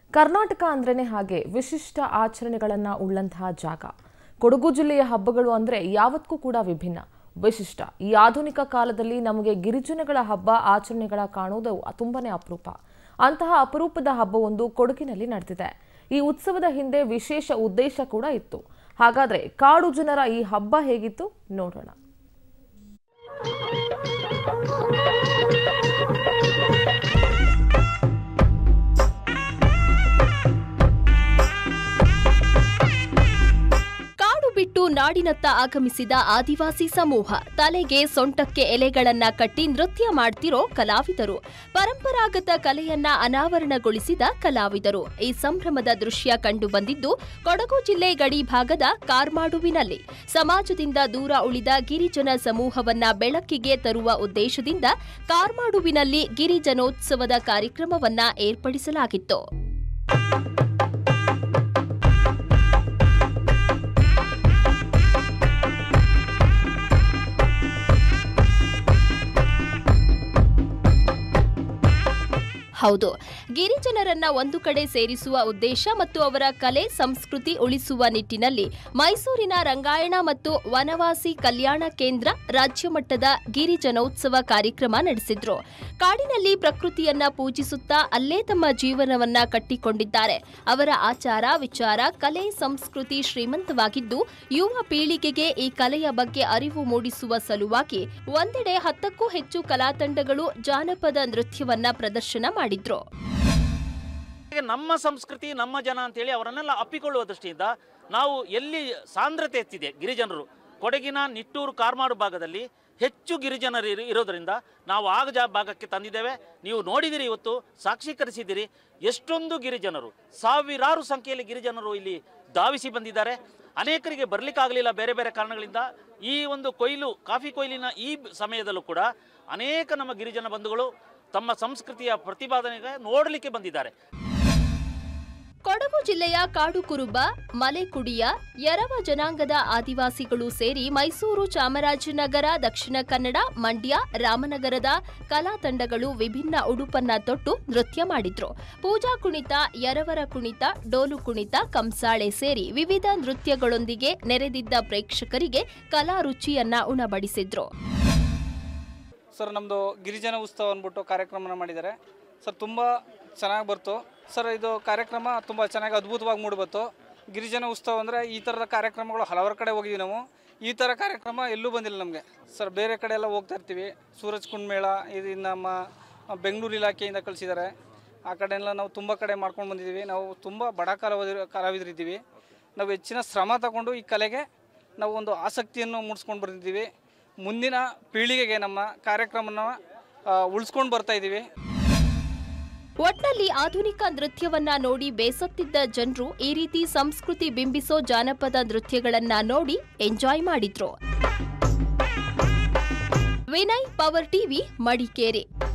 ಕರ್ನಾಟಕ ಅಂದ್ರೇನೆ ಹಾಗೆ ವಿಶಿಷ್ಟ ಆಚರಣೆಗಳನ್ನ ಉಳ್ಳಂತಹ ಜಾಗ ಕೊಡಗು ಜಿಲ್ಲೆಯ ಹಬ್ಬಗಳು ಅಂದ್ರೆ ಯಾವತ್ತೂ ಕೂಡ ವಿಭಿನ್ನ ವಿಶಿಷ್ಟ ಈ ಆಧುನಿಕ ಕಾಲದಲ್ಲಿ ನಮಗೆ ಗಿರಿಜನಗಳ ಹಬ್ಬ ಆಚರಣೆಗಳ ಕಾಣುವುದು ತುಂಬಾನೇ ಅಪರೂಪ ಅಂತಹ ಅಪರೂಪದ ಹಬ್ಬವೊಂದು ಕೊಡಗಿನಲ್ಲಿ ನಡೆದಿದೆ ಈ ಉತ್ಸವದ ಹಿಂದೆ ವಿಶೇಷ ಉದ್ದೇಶ ಕೂಡ ಇತ್ತು ಹಾಗಾದ್ರೆ ಕಾಡು ಜನರ ಈ ಹಬ್ಬ ಹೇಗಿತ್ತು ನೋಡೋಣ ಕಾಡು ಬಿಟ್ಟು ನಾಡಿನತ್ತ ಆಗಮಿಸಿದ ಆದಿವಾಸಿ ಸಮೂಹ ತಲೆಗೆ ಸೊಂಟಕ್ಕೆ ಎಲೆಗಳನ್ನ ಕಟ್ಟಿ ನೃತ್ಯ ಮಾಡ್ತಿರೋ ಕಲಾವಿದರು ಪರಂಪರಾಗತ ಕಲೆಯನ್ನ ಅನಾವರಣಗೊಳಿಸಿದ ಕಲಾವಿದರು ಈ ಸಂಭ್ರಮದ ದೃಶ್ಯ ಕಂಡು ಬಂದಿದ್ದು ಕೊಡಗು ಜಿಲ್ಲೆ ಗಡಿ ಭಾಗದ ಕಾರ್ಮಾಡುವಿನಲ್ಲಿ ಸಮಾಜದಿಂದ ದೂರ ಉಳಿದ ಗಿರಿಜನ ಸಮೂಹವನ್ನ ಬೆಳಕಿಗೆ ತರುವ ಉದ್ದೇಶದಿಂದ ಕಾರ್ಮಾಡುವಿನಲ್ಲಿ ಗಿರಿಜನೋತ್ಸವದ ಕಾರ್ಯಕ್ರಮವನ್ನ ಏರ್ಪಡಿಸಲಾಗಿತ್ತು ಹೌದು ಗಿರಿಜನರನ್ನ ಒಂದು ಕಡೆ ಸೇರಿಸುವ ಉದ್ದೇಶ ಮತ್ತು ಅವರ ಕಲೆ ಸಂಸ್ಕೃತಿ ಉಳಿಸುವ ನಿಟ್ಟಿನಲ್ಲಿ ಮೈಸೂರಿನ ರಂಗಾಯಣ ಮತ್ತು ವನವಾಸಿ ಕಲ್ಯಾಣ ಕೇಂದ್ರ ರಾಜ್ಯ ಮಟ್ಟದ ಗಿರಿಜನೋತ್ಸವ ಕಾರ್ಯಕ್ರಮ ನಡೆಸಿದ್ರು ಕಾಡಿನಲ್ಲಿ ಪ್ರಕೃತಿಯನ್ನ ಪೂಜಿಸುತ್ತಾ ಅಲ್ಲೇ ತಮ್ಮ ಜೀವನವನ್ನ ಕಟ್ಟಿಕೊಂಡಿದ್ದಾರೆ ಅವರ ಆಚಾರ ವಿಚಾರ ಕಲೆ ಸಂಸ್ಕೃತಿ ಶ್ರೀಮಂತವಾಗಿದ್ದು ಯುವ ಪೀಳಿಗೆಗೆ ಈ ಕಲೆಯ ಬಗ್ಗೆ ಅರಿವು ಮೂಡಿಸುವ ಸಲುವಾಗಿ ಒಂದೆಡೆ ಹತ್ತಕ್ಕೂ ಹೆಚ್ಚು ಕಲಾತಂಡಗಳು ಜಾನಪದ ನೃತ್ಯವನ್ನ ಪ್ರದರ್ಶನ ಮಾಡಿದ್ರು ಹಾಗೆ ನಮ್ಮ ಸಂಸ್ಕೃತಿ ನಮ್ಮ ಜನ ಅಂತೇಳಿ ಅವರನ್ನೆಲ್ಲ ಅಪ್ಪಿಕೊಳ್ಳುವ ದೃಷ್ಟಿಯಿಂದ ನಾವು ಎಲ್ಲಿ ಸಾಂದ್ರತೆ ಎತ್ತಿದೆ ಗಿರಿಜನರು ಕೊಡಗಿನ ನಿಟ್ಟೂರು ಕಾರ್ಮಾಡು ಭಾಗದಲ್ಲಿ ಹೆಚ್ಚು ಗಿರಿಜನರು ಇರು- ಇರೋದರಿಂದ ನಾವು ಆಗ ಜಾ ಭಾಗಕ್ಕೆ ತಂದಿದ್ದೇವೆ ನೀವು ನೋಡಿದಿರಿ ಇವತ್ತು ಸಾಕ್ಷೀಕರಿಸಿದಿರಿ ಎಷ್ಟೊಂದು ಗಿರಿಜನರು ಸಾವಿರಾರು ಸಂಖ್ಯೆಯಲ್ಲಿ ಗಿರಿಜನರು ಇಲ್ಲಿ ಧಾವಿಸಿ ಬಂದಿದ್ದಾರೆ ಅನೇಕರಿಗೆ ಬರಲಿಕ್ಕಾಗಲಿಲ್ಲ ಬೇರೆ ಬೇರೆ ಕಾರಣಗಳಿಂದ ಈ ಒಂದು ಕೊಯ್ಲು ಕಾಫಿ ಕೊಯ್ಲಿನ ಈ ಬ- ಸಮಯದಲ್ಲೂ ಕೂಡ ಅನೇಕ ನಮ್ಮ ಗಿರಿಜನ ಬಂಧುಗಳು ತಮ್ಮ ಸಂಸ್ಕೃತಿಯ ಪ್ರತಿಪಾದನೆಗೆ ನೋಡಲಿಕ್ಕೆ ಬಂದಿದ್ದಾರೆ ಕೊಡಗು ಜಿಲ್ಲೆಯ ಕಾಡು ಕುರುಬ ಮಲೆಕುಡಿಯ ಯರವ ಜನಾಂಗದ ಆದಿವಾಸಿಗಳು ಸೇರಿ ಮೈಸೂರು ಚಾಮರಾಜನಗರ ದಕ್ಷಿಣ ಕನ್ನಡ ಮಂಡ್ಯ ರಾಮನಗರದ ಕಲಾ ತಂಡಗಳು ವಿಭಿನ್ನ ಉಡುಪನ್ನ ತೊಟ್ಟು ನೃತ್ಯ ಮಾಡಿದ್ರು ಪೂಜಾ ಕುಣಿತ ಯರವರ ಕುಣಿತ ಡೋಲು ಕುಣಿತ ಕಂಸಾಳೆ ಸೇರಿ ವಿವಿಧ ನೃತ್ಯಗಳೊಂದಿಗೆ ನೆರೆದಿದ್ದ ಪ್ರೇಕ್ಷಕರಿಗೆ ಕಲಾ ರುಚಿಯನ್ನ ಉಣಬಡಿಸಿದ್ರು ಸರ್ ನಮ್ಮದು ಗಿರಿಜನ ಉತ್ಸವ ಅಂದ್ಬಿಟ್ಟು ಕಾರ್ಯಕ್ರಮನ ಮಾಡಿದ್ದಾರೆ ಸರ್ ತುಂಬ ಚೆನ್ನಾಗಿ ಬರ್ತು ಸರ್ ಇದು ಕಾರ್ಯಕ್ರಮ ತುಂಬ ಚೆನ್ನಾಗಿ ಅದ್ಭುತವಾಗಿ ಮೂಡಿಬತ್ತು ಗಿರಿಜನ ಉತ್ಸವ ಅಂದರೆ ಈ ಥರದ ಕಾರ್ಯಕ್ರಮಗಳು ಹಲವಾರು ಕಡೆ ಹೋಗಿದ್ದೀವಿ ನಾವು ಈ ಥರ ಕಾರ್ಯಕ್ರಮ ಎಲ್ಲೂ ಬಂದಿಲ್ಲ ನಮಗೆ ಸರ್ ಬೇರೆ ಕಡೆ ಎಲ್ಲ ಹೋಗ್ತಾ ಇರ್ತೀವಿ ಸೂರಜ್ ಕುಂಡ್ ಮೇಳ ಇದು ನಮ್ಮ ಬೆಂಗಳೂರು ಇಲಾಖೆಯಿಂದ ಕಳಿಸಿದ್ದಾರೆ ಆ ಕಡೆ ಎಲ್ಲ ನಾವು ತುಂಬ ಕಡೆ ಮಾಡ್ಕೊಂಡು ಬಂದಿದ್ದೀವಿ ನಾವು ತುಂಬ ಬಡ ಕಲಾವಿದರು ಕಲಾವಿದರಿದ್ದೀವಿ ನಾವು ಹೆಚ್ಚಿನ ಶ್ರಮ ತಗೊಂಡು ಈ ಕಲೆಗೆ ನಾವು ಒಂದು ಆಸಕ್ತಿಯನ್ನು ಮೂಡಿಸ್ಕೊಂಡು ಬಂದಿದ್ದೀವಿ ಮುಂದಿನ ಪೀಳಿಗೆಗೆ ನಮ್ಮ ಕಾರ್ಯಕ್ರಮನ ಉಳಿಸ್ಕೊಂಡು ಬರ್ತಾ ಇದ್ದೀವಿ ಒಟ್ನಲ್ಲಿ ಆಧುನಿಕ ನೃತ್ಯವನ್ನ ನೋಡಿ ಬೇಸತ್ತಿದ್ದ ಜನರು ಈ ರೀತಿ ಸಂಸ್ಕೃತಿ ಬಿಂಬಿಸೋ ಜಾನಪದ ನೃತ್ಯಗಳನ್ನ ನೋಡಿ ಎಂಜಾಯ್ ಮಾಡಿದ್ರು ವಿನಯ್ ಪವರ್ ಟಿವಿ ಮಡಿಕೇರಿ